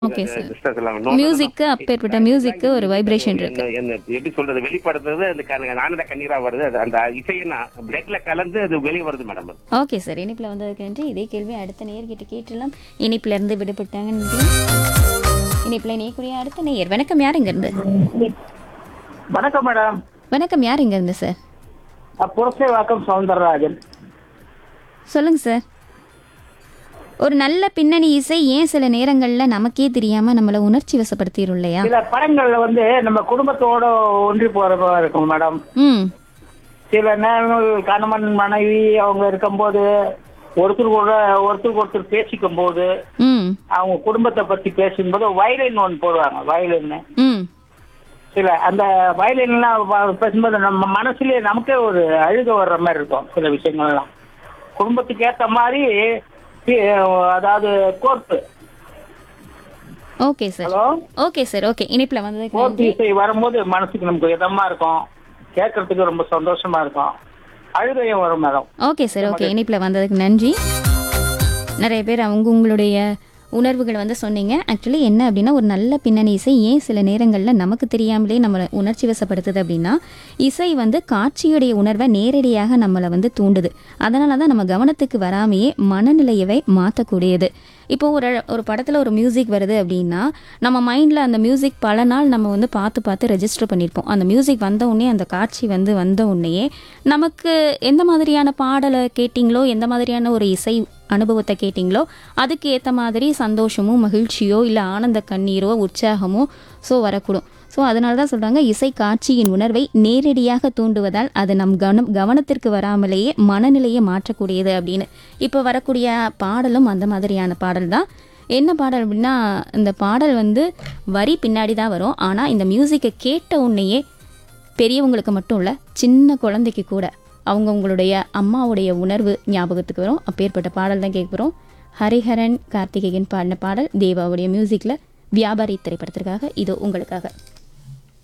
Okay sir டிஸ்டர்ஸ் எல்லாம் no, no, no, no. மியூசிக்கு அப்பேற்பட்ட மியூசிக்கு ஒரு வைப்ரேஷன் இருக்கு என்ன- என்ன எப்படி சொல்றது வெளிப்படுத்துறது அந்த க- ஆனந்த கண்ணீரா வருது அது அந்த இசையை நான் பிளட்ல கலந்து அது வெளியே வருது மேடம் ஓகே சார் இனிப்பில் வந்ததுக்கு நன்றி இதே கேள்வி அடுத்த நேர்கிட்ட கேட்டுலாம் இனிப்புல இருந்து விடுபட்டாங்கன்னு இனிப்பில் இணையக்கூடிய அடுத்த நேயர் வணக்கம் யார் இருந்து வணக்கம் மேடம் வணக்கம் யார் இருந்து சார் புரசை வாக்கம் சவுந்தரராஜன் சொல்லுங்க சார் ஒரு நல்ல பின்னணி இசை ஏன் சில நேரங்கள்ல நமக்கே தெரியாம நம்மள உணர்ச்சி வசப்படுத்திடும் இல்லையா சில படங்கள்ல வந்து நம்ம குடும்பத்தோட ஒன்றி போறதா இருக்கும் மேடம் ம் சில நேரங்கள் கணவன் மனைவி அவங்க இருக்கும்போது ஒருத்தருக்கு ஒரு ஒருத்தருக்கு ஒருத்தர் பேசிக்கும் போது ம் அவங்க குடும்பத்தை பத்தி பேசும்போது வயலின் ஒன்று போடுவாங்க வயலின் ம் சில அந்த வயலின்லாம் வ- பேசும்போது நம்ம மனசுலயே நமக்கே ஒரு அழுக வர்ற மாதிரி இருக்கும் சில விஷயங்கள்லாம் குடும்பத்துக்கு ஏத்த மாதிரி பி- அதாவது court okay sir hello okay sir okay இனிப்புல வந்ததுக்கு போட்டி நன்றி இசை வரும்போது மனசுக்கு நமக்கு இதமா இருக்கும் கேட்கறதுக்கு ரொம்ப சந்தோஷமா இருக்கும் அழுகையும் வரும் மேடம் ஓகே சார் ஓகே இனிப்பில் வந்ததுக்கு நன்றி நிறைய பேர் அவங்க உங்களுடைய உணர்வுகள் வந்து சொன்னீங்க ஆக்சுவலி என்ன அப்படின்னா ஒரு நல்ல பின்னணி இசை ஏன் சில நேரங்களில் நமக்கு தெரியாமலே நம்மளை உணர்ச்சி வசப்படுத்துது அப்படின்னா இசை வந்து காட்சியுடைய உணர்வை நேரடியாக நம்மளை வந்து தூண்டுது அதனால தான் நம்ம கவனத்துக்கு வராமையே மனநிலையவை மாற்றக்கூடியது இப்போ ஒரு ஒரு படத்தில் ஒரு மியூசிக் வருது அப்படின்னா நம்ம மைண்டில் அந்த மியூசிக் பல நாள் நம்ம வந்து பார்த்து பார்த்து ரெஜிஸ்டர் பண்ணியிருப்போம் அந்த மியூசிக் வந்த உடனே அந்த காட்சி வந்து வந்த உடனேயே நமக்கு எந்த மாதிரியான பாடலை கேட்டிங்களோ எந்த மாதிரியான ஒரு இசை அனுபவத்தை கேட்டிங்களோ அதுக்கு ஏற்ற மாதிரி சந்தோஷமோ மகிழ்ச்சியோ இல்லை ஆனந்த கண்ணீரோ உற்சாகமோ ஸோ வரக்கூடும் ஸோ அதனால தான் சொல்கிறாங்க இசை காட்சியின் உணர்வை நேரடியாக தூண்டுவதால் அது நம் கவனம் கவனத்திற்கு வராமலேயே மனநிலையை மாற்றக்கூடியது அப்படின்னு இப்போ வரக்கூடிய பாடலும் அந்த மாதிரியான பாடல் தான் என்ன பாடல் அப்படின்னா இந்த பாடல் வந்து வரி பின்னாடி தான் வரும் ஆனால் இந்த மியூசிக்கை கேட்ட உடனேயே பெரியவங்களுக்கு மட்டும் இல்லை சின்ன குழந்தைக்கு கூட அவங்கவுங்களுடைய அம்மாவுடைய உணர்வு ஞாபகத்துக்கு வரும் அப்பேற்பட்ட பாடல் தான் கேட்க போகிறோம் ஹரிஹரன் கார்த்திகேயன் பாடின பாடல் தேவாவுடைய மியூசிக்கில் வியாபாரி திரைப்படத்திற்காக இது உங்களுக்காக